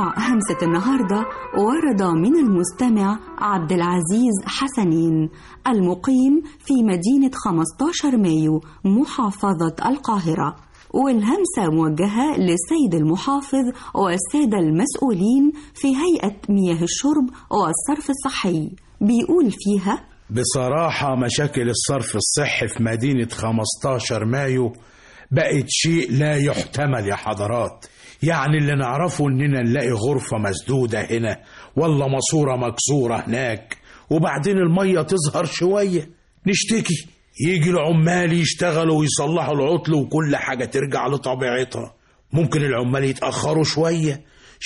موضوع همسة النهاردة ورد من المستمع عبد العزيز حسنين المقيم في مدينة 15 مايو محافظة القاهرة والهمسة موجهة للسيد المحافظ والسادة المسؤولين في هيئة مياه الشرب والصرف الصحي بيقول فيها بصراحة مشاكل الصرف الصحي في مدينة 15 مايو بقت شيء لا يحتمل يا حضرات يعني اللي نعرفه اننا نلاقي غرفة مسدودة هنا ولا ماسورة مكسورة هناك وبعدين المية تظهر شوية نشتكي يجي العمال يشتغلوا ويصلحوا العطل وكل حاجة ترجع لطبيعتها ممكن العمال يتأخروا شوية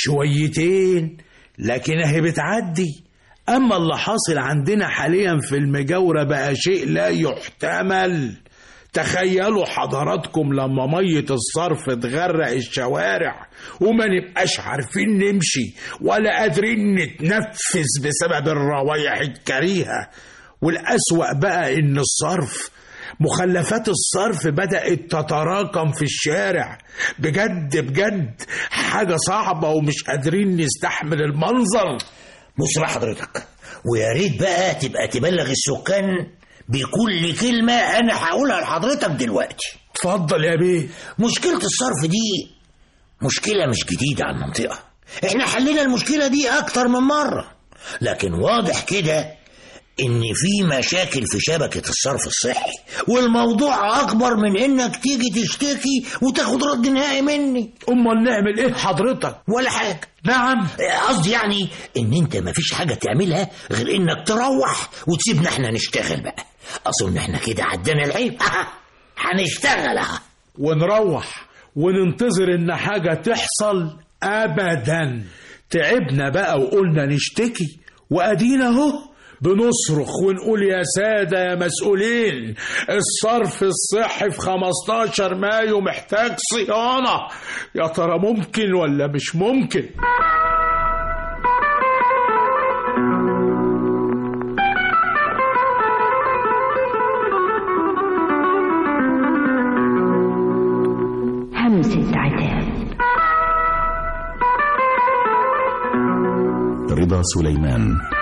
شويتين لكن اهي بتعدي أما اللي حاصل عندنا حاليا في المجاورة بقى شيء لا يحتمل تخيلوا حضراتكم لما مية الصرف تغرق الشوارع وما نبقاش عارفين نمشي ولا قادرين نتنفس بسبب الروايح الكريهة والأسوأ بقى إن الصرف مخلفات الصرف بدأت تتراكم في الشارع بجد بجد حاجة صعبة ومش قادرين نستحمل المنظر بص بقى حضرتك ويا ريت بقى تبقى تبلغ السكان بكل كلمة أنا هقولها لحضرتك دلوقتي اتفضل يا بيه مشكلة الصرف دي مشكلة مش جديدة على المنطقة احنا حلينا المشكلة دي أكتر من مرة لكن واضح كده إن في مشاكل في شبكة الصرف الصحي والموضوع أكبر من إنك تيجي تشتكي وتاخد رد نهائي مني أمال نعمل إيه حضرتك ولا حاجة نعم قصدي يعني إن أنت مفيش حاجة تعملها غير إنك تروح وتسيبنا إحنا نشتغل بقى أظن إحنا كده عدينا العيب هنشتغل أهو ونروح وننتظر ان حاجة تحصل ابدا تعبنا بقى وقلنا نشتكي وادينا اهو بنصرخ ونقول يا سادة يا مسؤولين الصرف الصحي في 15 مايو محتاج صيانة يا ترى ممكن ولا مش ممكن همسة عتاب رضا سليمان